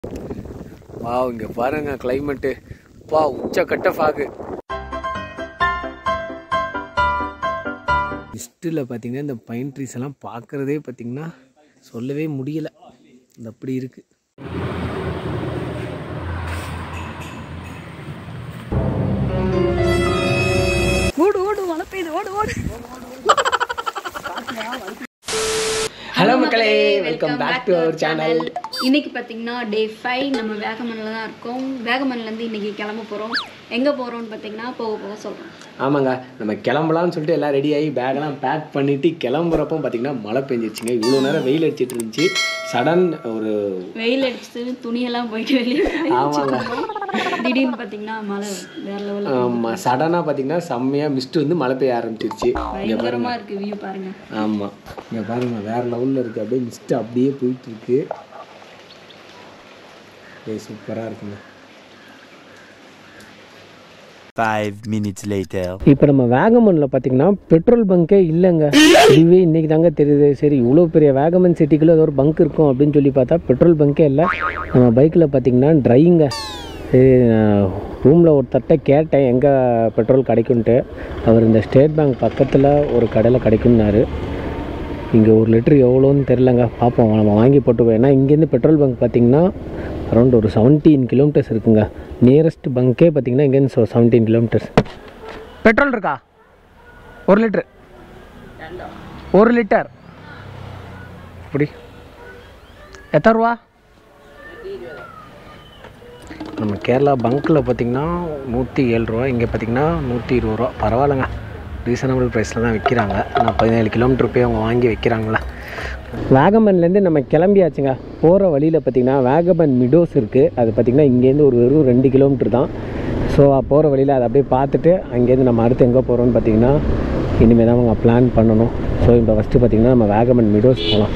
வா இங்க பாருங்க கிளைமேட்டு வா உச்சக்கட்ட ஃபாகு லிஸ்ட்டில் பார்த்தீங்கன்னா இந்த பைன் ட்ரீஸ் எல்லாம் பார்க்குறதே பார்த்தீங்கன்னா சொல்லவே முடியல இந்த அப்படி இருக்கு ஓடு ஓடு மழை பெய்யுது ஓடு ஓடு ஹலோ மக்களே welcome back to our channel இன்னைக்கு பார்த்தீங்கன்னா டே ஃபைவ் நம்ம வேகமனில் தான் இருக்கோம் வேகமன்லேருந்து இன்னைக்கு கிளம்ப போகிறோம் எங்கே போகிறோம்னு பார்த்தீங்கன்னா போக போக சொல்கிறோம் ஆமாங்க நம்ம கிளம்பலாம்னு சொல்லிட்டு எல்லாம் ரெடி ஆகி பேக்கெல்லாம் பேக் பண்ணிட்டு கிளம்புறப்போ பார்த்தீங்கன்னா மழை பெஞ்சிருச்சுங்க இவ்வளோ நேரம் வெயில் அடிச்சிட்டு இருந்துச்சு சடன் ஒரு வெயில் அடிச்சது துணியெல்லாம் போயிட்டு வெளியே ஆமாங்க திடீர்னு பார்த்தீங்கன்னா மழை வேற லெவலில் ஆமாம் சடனாக பார்த்தீங்கன்னா செம்மையாக மிஸ்ட் வந்து மழை பெய்ய ஆரம்பிச்சிருச்சு இங்கே பாருங்க பயங்கரமாக இருக்குது வியூ பாருங்க ஆமாம் இங்கே பாருங்க வேறு லெவலில் இருக்குது அப்படியே மிஸ்ட் அப்படியே போயிட்டு இருக்கு அப்படியே சூப்பராக இருக்குங்க Five minutes later. இப்போ நம்ம வேகமனில் பார்த்தீங்கன்னா பெட்ரோல் பங்கே இல்லைங்க இதுவே இன்றைக்கி தாங்க தெரியுது சரி இவ்வளோ பெரிய வேகமன் சிட்டிக்குள்ளே ஏதோ ஒரு பங்க் இருக்கும் அப்படின்னு சொல்லி பார்த்தா பெட்ரோல் பங்கே இல்லை நம்ம பைக்கில் பார்த்தீங்கன்னா ட்ரைங்க சரி ரூமில் ஒருத்தர்கிட்ட கேட்டேன் எங்கே பெட்ரோல் கிடைக்குன்ட்டு அவர் இந்த ஸ்டேட் பேங்க் பக்கத்தில் ஒரு கடையில் கிடைக்கும்னாரு இங்கே ஒரு லிட்டர் எவ்வளோன்னு தெரிலங்க பார்ப்போம் நம்ம வாங்கி போட்டுக்கோ ஏன்னா இங்கேருந்து பெட்ரோல் பங்க் பார்த்தீங்கன்னா அரௌண்ட் ஒரு செவன்டீன் கிலோமீட்டர்ஸ் இருக்குங்க நியரஸ்ட் பங்கே பார்த்தீங்கன்னா இங்கேருந்து செவன்டீன் கிலோமீட்டர்ஸ் பெட்ரோல் இருக்கா ஒரு லிட்டர் ஒரு லிட்டர் இப்படி எத்தனை ரூபா நம்ம கேரளா பங்க்கில் பார்த்தீங்கன்னா நூற்றி ஏழு ரூபா இங்கே பார்த்தீங்கன்னா நூற்றி இருபது ரூபா பரவாயில்லைங்க ரீசனபிள் ப்ரைஸில் தான் விற்கிறாங்க ஆனால் பதினேழு கிலோமீட்டர் போய் அவங்க வாங்கி வைக்கிறாங்களா வேகமன்லேருந்து நம்ம கிளம்பியாச்சுங்க போகிற வழியில் பார்த்திங்கன்னா வேகமன் மிடோஸ் இருக்குது அது பார்த்திங்கன்னா இங்கேருந்து ஒரு வெறும் ரெண்டு கிலோமீட்டர் தான் ஸோ போகிற வழியில் அதை அப்படியே பார்த்துட்டு அங்கேருந்து நம்ம அடுத்து எங்கே போகிறோம்னு பார்த்திங்கன்னா இனிமேல் தான் அவங்க பிளான் பண்ணணும் ஸோ இப்போ ஃபஸ்ட்டு பார்த்திங்கன்னா நம்ம வேகமன் மிடோஸ் போகலாம்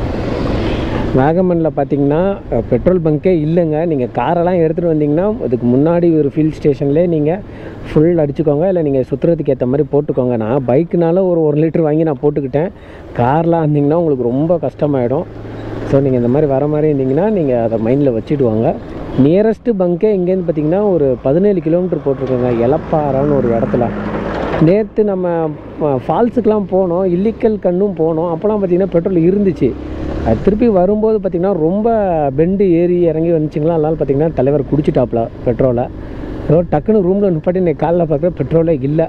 வேகமனில் பார்த்தீங்கன்னா அஹ், பெட்ரோல் பங்கே இல்லைங்க நீங்கள் காரெல்லாம் எடுத்துகிட்டு வந்தீங்கன்னா அதுக்கு முன்னாடி ஒரு ஃபில் ஸ்டேஷன்லேயே நீங்கள் ஃபுல் அடிச்சுக்கோங்க இல்லை நீங்கள் சுற்றுறதுக்கு ஏற்ற மாதிரி போட்டுக்கோங்க நான் பைக்குனால ஒரு ஒரு லிட்டர் வாங்கி நான் போட்டுக்கிட்டேன் கார்லாம் வந்தீங்கன்னா உங்களுக்கு ரொம்ப கஷ்டமாயிடும் ஸோ நீங்கள் இந்த மாதிரி வர மாதிரி இருந்தீங்கன்னா நீங்கள் அதை மைண்டில் வச்சுடுவாங்க நியரஸ்ட்டு பங்கே இங்கேருந்து பார்த்தீங்கன்னா ஒரு பதினேழு கிலோமீட்டர் போட்டிருக்கோங்க எலப்பாறான்னு ஒரு இடத்துல நேற்று நம்ம ஃபால்ஸுக்கெலாம் போனோம் இல்லிக்கல் கண்ணும் போனோம் அப்போலாம் பார்த்திங்கன்னா பெட்ரோல் இருந்துச்சு அது திருப்பி வரும்போது பார்த்திங்கன்னா ரொம்ப பெண்டு ஏறி இறங்கி வந்துச்சுங்களா அதனால பார்த்திங்கன்னா தலைவர் குடிச்சிட்டாப்ல பெட்ரோலை ஏதோ டக்குன்னு ரூமில் நிப்பாட்டி இன்னைக்கு காலைல பார்க்குற பெட்ரோலே இல்லை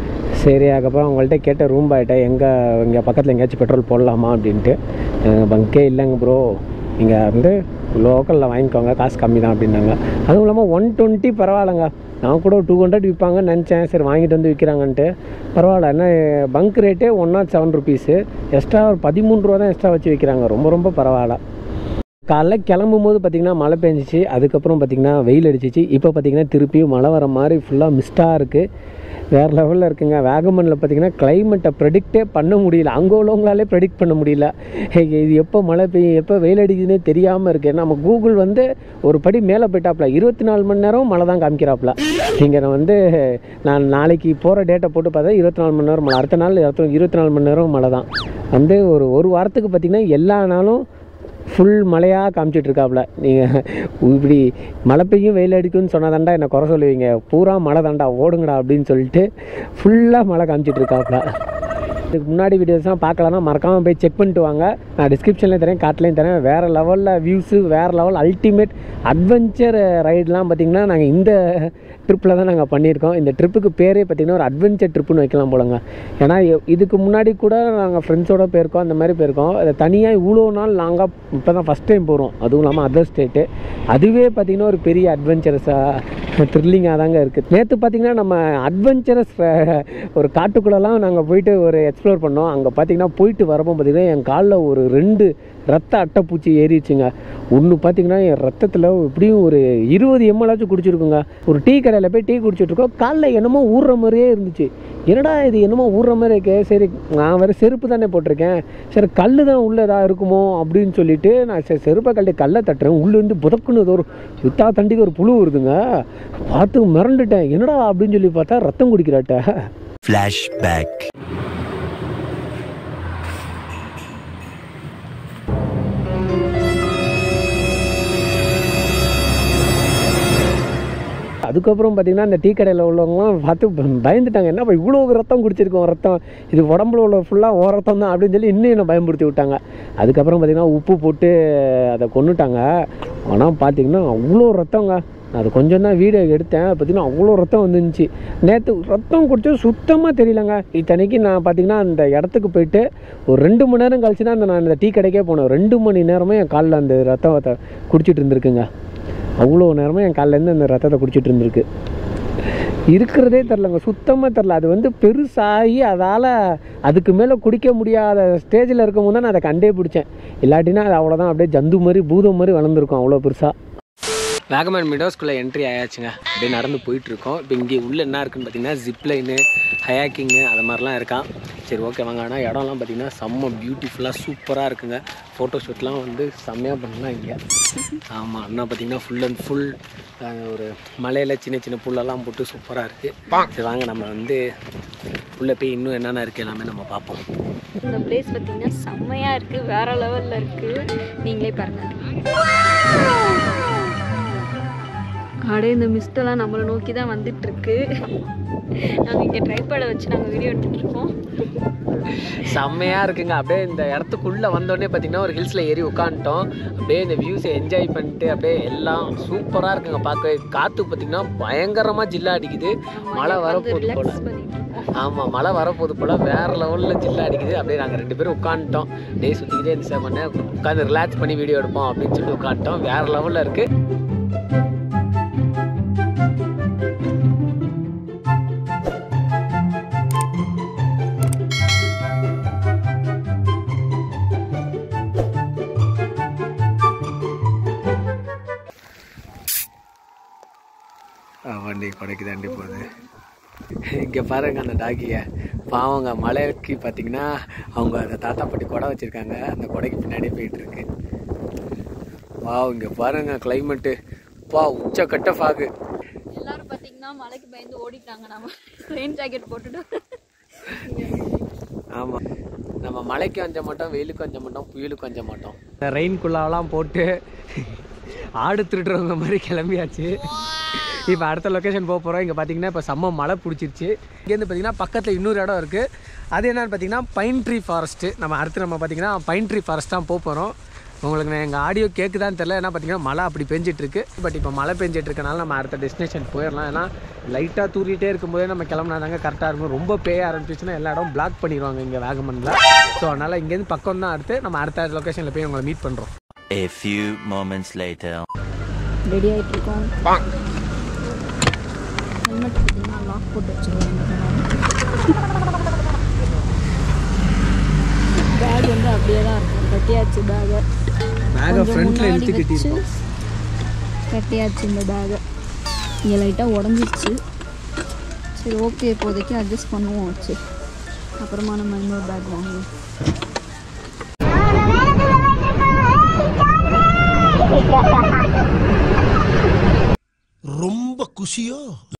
சரி அதுக்கப்புறம் அவங்கள்ட்ட கேட்ட ரூம் பாய்ட்ட எங்கே இங்கே பக்கத்தில் எங்கேயாச்சும் பெட்ரோல் போடலாமா அப்படின்ட்டு பங்கே இல்லைங்க ப்ரோ நீங்கள் வந்து லோக்கலில் வாங்கிக்கோங்க காசு கம்மி தான் அப்படின்னாங்க அதுவும் இல்லாமல் ஒன் டுவெண்ட்டி பரவாயில்லைங்க நான் கூட டூ ஹண்ட்ரட் விற்பாங்கன்னு நினச்சேன் சரி வாங்கிட்டு வந்து விற்கிறாங்கன்ட்டு பரவாயில்ல என்ன பங்க் ரேட்டே one naught seven rupees extra ஒரு பதிமூணு ரூபா தான் எக்ஸ்ட்ரா வச்சு விற்கிறாங்க ரொம்ப ரொம்ப பரவாயில்ல காலைல கிளம்பும் போது பார்த்திங்கன்னா மழை பெஞ்சிச்சு அதுக்கப்புறம் பார்த்திங்கன்னா வெயில் அடிச்சிச்சு இப்போ பார்த்திங்கன்னா திருப்பியும் மழை வர மாதிரி ஃபுல்லாக மிஸ்டாக இருக்குது வேறு லெவலில் இருக்குங்க வேகமனில் பார்த்திங்கன்னா கிளைமேட்டை ப்ரெடிக்டே பண்ண முடியல அங்கே உள்ளவங்களாலே ப்ரெடிக்ட் பண்ண முடியல ஹே, இது எப்போ மழை பெய்யும் எப்போ வெயில் அடிக்குதுன்னே தெரியாமல் இருக்குது நம்ம கூகுள் வந்து ஒரு படி மேலே போயிட்டாப்புல இருபத்தி நாலு மணி நேரம் மழை தான் காமிக்கிறாப்புல நீங்கள் வந்து நான் நாளைக்கு போகிற டேட்டை போட்டு பார்த்தா இருபத்தி நாலு மணி நேரம் மழை அடுத்த நாள் இருபத்தி இருபத்தி நாலு மணி நேரம் மழை தான் வந்து ஒரு ஒரு வாரத்துக்கு பார்த்திங்கன்னா எல்லா நாளும் ஃபுல் மழையாக காமிச்சிட்டு இருக்காப்புல நீங்கள் இப்படி மழை பெய்யும் வெயில் அடிக்கும்னு சொன்னாதாண்டா என்னை குறை சொல்லுவீங்க பூரா மழை தாண்டா ஓடுங்கடா அப்படின்னு சொல்லிட்டு ஃபுல்லாக மழை காமிச்சிட்டு இருக்காப்புல இதுக்கு முன்னாடி வீடியோஸ்லாம் பார்க்கலன்னா மறக்காமல் போய் செக் பண்ணிட்டு வாங்க நான் டிஸ்கிரிப்ஷன்லேயும் தரேன் கார்ட்லேயும் தரேன் வேறு லெவலில் வியூஸு வேறு லெவல் அல்டிமேட் அட்வென்ச்சர் ரைடெலாம் பார்த்திங்கன்னா நாங்கள் இந்த ட்ரிப்பில் தான் நாங்கள் பண்ணியிருக்கோம் இந்த ட்ரிப்புக்கு பேரே பார்த்திங்கன்னா ஒரு அட்வென்ச்சர் ட்ரிப்புன்னு வைக்கலாம் போலங்க ஏன்னா இ- இதுக்கு முன்னாடி கூட நாங்கள் ஃப்ரெண்ட்ஸோட போயிருக்கோம் அந்த மாதிரி போயிருக்கோம் அதை தனியாக இவ்வளோ நாள் நாங்கள் இப்போ தான் ஃபஸ்ட் டைம் போகிறோம் அதுவும் இல்லாமல் அதர் ஸ்டேட்டு அதுவே பார்த்திங்கன்னா ஒரு பெரிய அட்வென்ச்சரஸாக த்ரில்லிங்காக தாங்க இருக்குது நேற்று பார்த்திங்கன்னா நம்ம அட்வென்ச்சரஸ் ஒரு காட்டுக்குள்ளெல்லாம் நாங்கள் போயிட்டு ஒரு எக்ஸ்ப்ளோர் பண்ணோம் அங்கே பார்த்திங்கன்னா போயிட்டு வரப்போ பார்த்திங்கன்னா என் காலில் ஒரு ரெண்டு ரத்த அட்டைப்பூச்சி ஏறிடுச்சுங்க ஒன்று பார்த்தீங்கன்னா என் ரத்தத்தில் எப்படியும் ஒரு இருபது எம்எல்லாச்சும் குடிச்சிருக்குங்க ஒரு டீ கடையில் போய் டீ குடிச்சிட்டு இருக்கோம் காலில் என்னமோ ஊறுற மாதிரியே இருந்துச்சு என்னடா இது என்னமோ ஊறுற மாதிரி இருக்கே சரி நான் வேறு செருப்பு தானே போட்டிருக்கேன் சரி கல் தான் உள்ள ஏதாவது இருக்குமோ அப்படின்னு சொல்லிட்டு நான் சரி செருப்பை கழட்டி கல்லை தட்டுறேன் உள்ளேருந்து புதக்குன்னு ஏதோ ஒரு வித்தா தண்டிக்கு ஒரு புழு வருதுங்க பார்த்து மிரண்டுட்டேன் என்னடா அப்படின்னு சொல்லி பார்த்தா ரத்தம் குடிக்கிறாட்ட Flashback. அதுக்கப்புறம் பார்த்தீங்கன்னா இந்த டீ கடையில் உள்ளவங்கலாம் பார்த்து ப- பயந்துட்டாங்க என்னப்பா இவ்வளோ ரத்தம் குடிச்சிருக்கோம் ரத்தம் இது உடம்புல உள்ள ஃபுல்லாக ஓ ரத்தம் தான் அப்படின்னு சொல்லி இன்னும் என்னை பயமுறுத்தி விட்டாங்க அதுக்கப்புறம் பார்த்தீங்கன்னா உப்பு போட்டு அதை கொன்னுட்டாங்க ஆனால் பார்த்தீங்கன்னா அவ்வளோ ரத்தங்க நான் அது கொஞ்சம் தான் வீடியோ எடுத்தேன் பார்த்தீங்கன்னா அவ்வளோ ரத்தம் வந்துருந்துச்சு நேற்று ரத்தம் குடிச்சது சுத்தமாக தெரியலங்க இத்தனைக்கு நான் பார்த்தீங்கன்னா அந்த இடத்துக்கு போயிட்டு ஒரு ரெண்டு மணி நேரம் கழிச்சு தான் அந்த நான் இந்த டீ கடைக்கே போனேன் ரெண்டு மணி நேரமே என் காலில் அந்த ரத்தத்தை குடிச்சிட்டு இருந்திருக்குங்க அவ்வளோ நேரமே என் கால்லேருந்து அந்த ரத்தத்தை குடிச்சிட்டு இருந்திருக்கு இருக்கிறதே தெரிலங்க சுத்தமாக தெரில அது வந்து பெருசாகி அதால் அதுக்கு மேலே குடிக்க முடியாத ஸ்டேஜில் இருக்கும்போது தான் நான் அதை கண்டே பிடிச்சேன் இல்லாட்டினா அது அவ்வளோதான் அப்படியே ஜந்து மாதிரி பூதம் மாதிரி வளர்ந்துருக்கும் அவ்வளோ பெருசாக வேகமேன் மிடோஸ்குள்ளே என்ட்ரி ஆயாச்சுங்க அப்படியே நடந்து போயிட்டுருக்கோம் இப்போ இங்கே உள்ளே என்ன இருக்குன்னு பார்த்தீங்கன்னா ஜிப்லைனு ஹயாக்கிங்கு அது மாதிரிலாம் இருக்கான் சரி ஓகே வாங்க ஆனால் இடம்லாம் பார்த்தீங்கன்னா செம்ம பியூட்டிஃபுல்லாக சூப்பராக இருக்குங்க ஃபோட்டோ ஷூட்லாம் வந்து செம்மையாக பண்ணலாம் இங்கே ஆமாம் அண்ணா பார்த்தீங்கன்னா ஃபுல் அண்ட் ஃபுல் ஒரு மலையில் சின்ன சின்ன புல்லெல்லாம் போட்டு சூப்பராக இருக்குது சரி வாங்க நம்ம வந்து உள்ளே போய் இன்னும் என்னென்ன இருக்குது எல்லாமே நம்ம பார்ப்போம் இந்த பிளேஸ் பார்த்தீங்கன்னா செம்மையாக இருக்குது வேற லெவலில் இருக்குது நீங்களே பாருங்க அப்படியே இந்த மிஸ்டெல்லாம் நம்மளை நோக்கி தான் வந்துட்டு இருக்கு நாங்கள் இங்கே ட்ரைபேடை வச்சு நாங்கள் வீடியோ எடுத்துட்டு இருக்கோம் செம்மையாக இருக்குங்க அப்படியே இந்த இடத்துக்குள்ளே வந்தோடனே பார்த்தீங்கன்னா ஒரு ஹில்ஸில் ஏறி உட்காந்துட்டோம் அப்படியே இந்த வியூஸை என்ஜாய் பண்ணிட்டு அப்படியே எல்லாம் சூப்பராக இருக்குங்க பார்க்க காற்று பார்த்தீங்கன்னா பயங்கரமாக ஜில்லா அடிக்குது மழை வரப்போகுது போல் ரிலாக்ஸ் பண்ணிட்டு இருக்கோம் ஆமாம் மழை வரப்போகுது போல் வேறு லெவலில் ஜில்லா அடிக்குது அப்படியே நாங்கள் ரெண்டு பேரும் உட்காந்துட்டோம் அப்படியே சுற்றிக்கிட்டே இந்த பண்ண உட்காந்து ரிலாக்ஸ் பண்ணி வீடியோ எடுப்போம் அப்படின்னு சொல்லிட்டு உட்காந்துட்டோம் வேறு லெவலில் இருக்குது வண்டி கொடைக்கு தாண்டி போகுது இங்கே பாருங்க அந்த டாகியை பாவங்க மலைக்கு பார்த்தீங்கன்னா அவங்க அந்த தாத்தா பாட்டி கொடை வச்சுருக்காங்க அந்த கொடைக்கு பின்னாடி போயிட்டு இருக்கு வாவ் இங்கே பாருங்க கிளைமேட்டு பா உச்சக்கட்ட ஃபாகு எல்லாரும் பார்த்தீங்கன்னா மழைக்கு பயந்து ஓடிட்டாங்க நம்ம ரெயின் ஜாக்கெட் போட்டுட்டு ஆமாம் நம்ம மழைக்கு வஞ்ச மாட்டோம் வெயிலுக்கு வஞ்ச மாட்டோம் புயலுக்கு வஞ்ச மாட்டோம் இந்த ரெயின் குள்ளாவெல்லாம் போட்டு ஆடு திருடுறவங்க மாதிரி கிளம்பியாச்சு இப்போ அடுத்த லொக்கேஷன் போக போகிறோம் இங்கே பார்த்தீங்கன்னா இப்போ செம்ம மழை பிடிச்சிருச்சு இங்கேருந்து பார்த்தீங்கன்னா பக்கத்தில் இன்னொரு இடம் இருக்குது அது என்னன்னு பார்த்தீங்கன்னா பைன் ட்ரீ ஃபாரஸ்ட்டு நம்ம அடுத்து நம்ம பார்த்தீங்கன்னா பைன் ட்ரீ ஃபாரஸ்ட் தான் போக போகிறோம் உங்களுக்கு நான் எங்கள் ஆடியோ கேட்குதான்னு தெரில ஏன்னா பார்த்தீங்கன்னா மழை அப்படி பெஞ்சிட்டு இருக்கு பட் இப்போ மழை பெஞ்சிட்டு இருக்கனால நம்ம அடுத்த டெஸ்டினேஷன் போயிடலாம் ஏன்னா லைட்டாக தூரிட்டே இருக்கும்போதே நம்ம கிளம்புனா தாங்க கரெக்டாக இருக்கும் ரொம்ப பேய ஆரம்பிச்சிச்சுன்னா எல்லா இடம் பிளாக் பண்ணிடுவாங்க இங்கே வேகமனில் ஸோ அதனால் இங்கேருந்து பக்கம் தான் அடுத்து நம்ம அடுத்த லொக்கேஷனில் போய் உங்களை மீட் பண்ணுறோம் A few moments later. Ready ஆகிட்டு இருக்கோம் ஹெல்மெட் பார்த்தீங்கன்னா லாக் போட்டு வச்சுருவாங்க பேக் வந்து அப்படியே தான் இருக்கும் கட்டியாச்சு பேகை பேகை ஃப்ரண்ட்டில் இழுத்து கட்டியிருக்கோம் கட்டியாச்சு இந்த பேகை இங்கே லைட்டாக உடஞ்சிருச்சு சரி ஓகே இப்போதைக்கு அட்ஜஸ்ட் பண்ணுவோம் வச்சு அப்புறமா நம்ம இன்னொரு பேக் வாங்குவோம் ரொம்ப குஷியோ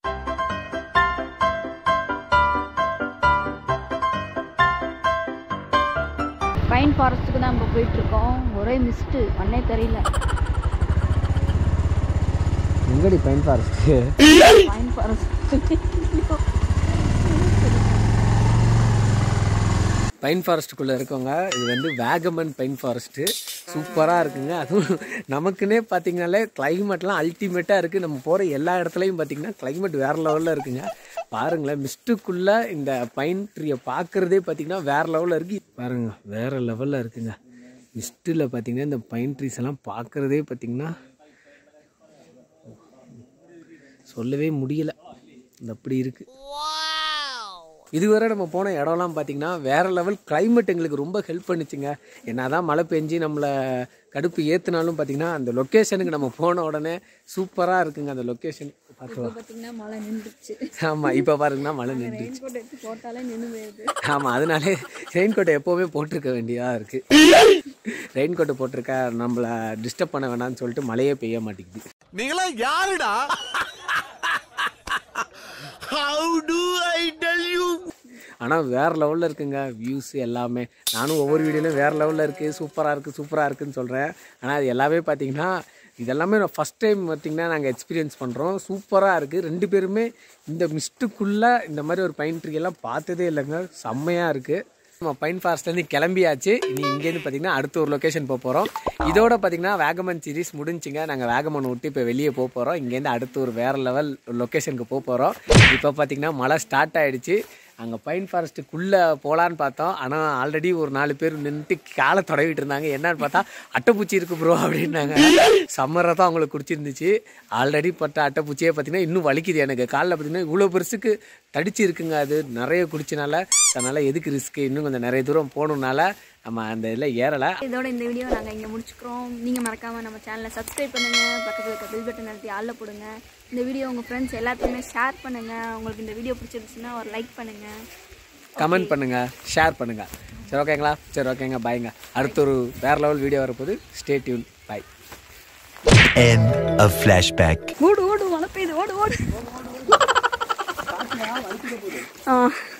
பைன் ஃபாரஸ்ட்டுக்கு தான் நம்ம போயிட்டுருக்கோம் ஒரே மிஸ்ட்டு பண்ணே தெரியல எங்கடி pine forest pine forest pine ஃபாரஸ்ட்டுக்குள்ளே இருக்கவங்க இது வந்து வேகமன் பைன் ஃபாரஸ்ட்டு சூப்பராக இருக்குங்க அதுவும் நமக்குன்னே பார்த்தீங்கனாலே கிளைமேட்லாம் அல்டிமேட்டாக இருக்குது நம்ம போகிற எல்லா இடத்துலையும் பார்த்தீங்கன்னா கிளைமேட் வேறு லெவலில் இருக்குங்க பாருங்களேன் மிஸ்ட்டுக்குள்ளே இந்த பைன் ட்ரீயை பார்க்குறதே பார்த்தீங்கன்னா வேறு லெவலில் இருக்குது பாருங்க வேறு லெவலில் இருக்குங்க மிஸ்ட்டில் பார்த்தீங்கன்னா இந்த பைன் ட்ரீஸ் எல்லாம் பார்க்குறதே பார்த்தீங்கன்னா சொல்லவே முடியல இந்த அப்படி இருக்குது இதுவரை நம்ம போன இடம்லாம் பார்த்தீங்கன்னா வேற லெவல் climate எங்களுக்கு ரொம்ப ஹெல்ப் பண்ணுச்சுங்க என்னதான் மழை பெஞ்சு நம்மளை கடுப்பு ஏற்றுனாலும் பார்த்தீங்கன்னா அந்த லொக்கேஷனுக்கு நம்ம போன உடனே சூப்பராக இருக்குங்க அந்த லொக்கேஷன் பார்க்கலாம் பார்த்தீங்கன்னா மழை நின்றுச்சு ஆமாம் இப்போ பாருங்கன்னா மழை நின்றுச்சு ரெயின் கோட் எடுத்து போட்டாலே நின்று போயிடுது ஆமாம் அதனாலே ரெயின் கோட்டை எப்போவுமே போட்டிருக்க வேண்டியதாக இருக்குது ரெயின் கோட்டை போட்டிருக்க நம்மளை டிஸ்டர்ப் பண்ண வேணாம்னு சொல்லிட்டு மழையே பெய்ய மாட்டேங்குது நீங்களா யாருடா how do I tell you ஆனால் வேறு லெவலில் இருக்குங்க வியூஸ் எல்லாமே நானும் ஒவ்வொரு வீடியோலையும் வேறு லெவலில் இருக்குது சூப்பராக இருக்குது சூப்பராக இருக்குன்னு சொல்கிறேன் ஆனால் அது எல்லாமே பார்த்தீங்கன்னா இதெல்லாமே நான் ஃபஸ்ட் டைம் பார்த்திங்கன்னா நாங்கள் எக்ஸ்பீரியன்ஸ் பண்ணுறோம் சூப்பராக இருக்குது ரெண்டு பேருமே இந்த மிஸ்ட்டுக்குள்ளே இந்த மாதிரி ஒரு பைன் ட்ரீ எல்லாம் பார்த்ததே இல்லைங்க செம்மையாக இருக்குது நம்ம பைன் ஃபாரஸ்ட்லேருந்து கிளம்பியாச்சு இனி இங்கேருந்து பார்த்தீங்கன்னா அடுத்த ஒரு லொக்கேஷன் போக போகிறோம் இதோட பார்த்தீங்கன்னா வேகமன் சீரிஸ் முடிஞ்சுங்க நாங்கள் வேகமன் விட்டு இப்போ வெளியே போக போகிறோம் இங்கேருந்து அடுத்து ஒரு வேறு லெவல் லொக்கேஷனுக்கு போக போகிறோம் இப்போ பார்த்தீங்கன்னா மழை ஸ்டார்ட் ஆகிடுச்சு அங்கே பைன் ஃபாரஸ்ட்டுக்குள்ளே போகலான்னு பார்த்தோம் ஆனால் ஆல்ரெடி ஒரு நாலு பேர் நின்றுட்டு காலை தொடவிட்டு இருந்தாங்க என்னன்னு பார்த்தா அட்டைப்பூச்சி இருக்கு ப்ரோ அப்படின்னாங்க சம்மரை தான் அவங்களுக்கு குடிச்சிருந்துச்சு ஆல்ரெடி பட்ட அட்டைப்பூச்சியே பார்த்தீங்கன்னா இன்னும் வலிக்குது எனக்கு காலில் பார்த்தீங்கன்னா இவ்வளோ பெருசுக்கு தடிச்சு இருக்குங்க அது நிறைய குடிச்சனால அதனால் எதுக்கு ரிஸ்க்கு இன்னும் கொஞ்சம் நிறைய தூரம் போகணுன்னால நம்ம அந்த இதில் ஏறலை இதோட இந்த வீடியோ நாங்கள் இங்கே முடிச்சுக்கிறோம் நீங்கள் மறக்காமல் நம்ம சேனலை சப்ஸ்கிரைப் பண்ணுங்கள் பக்கத்தில் இருக்க பில் பட்டன் அழுத்தி ஆளில் போடுங்க இந்த வீடியோ உங்கள் ஃப்ரெண்ட்ஸ் எல்லாத்துக்குமே ஷேர் பண்ணுங்கள் உங்களுக்கு இந்த வீடியோ பிடிச்சிருந்துச்சுன்னா ஒரு லைக் பண்ணுங்கள் கமெண்ட் பண்ணுங்கள் ஷேர் பண்ணுங்கள் சரி ஓகேங்களா சரி ஓகேங்க பாய்ங்க அடுத்த ஒரு வேறு லெவல் வீடியோ வரப்போகுது stay tune bye End of flashback. ஓடு ஓடு மழை பெய்யுது ஓடு ஓடு ஆ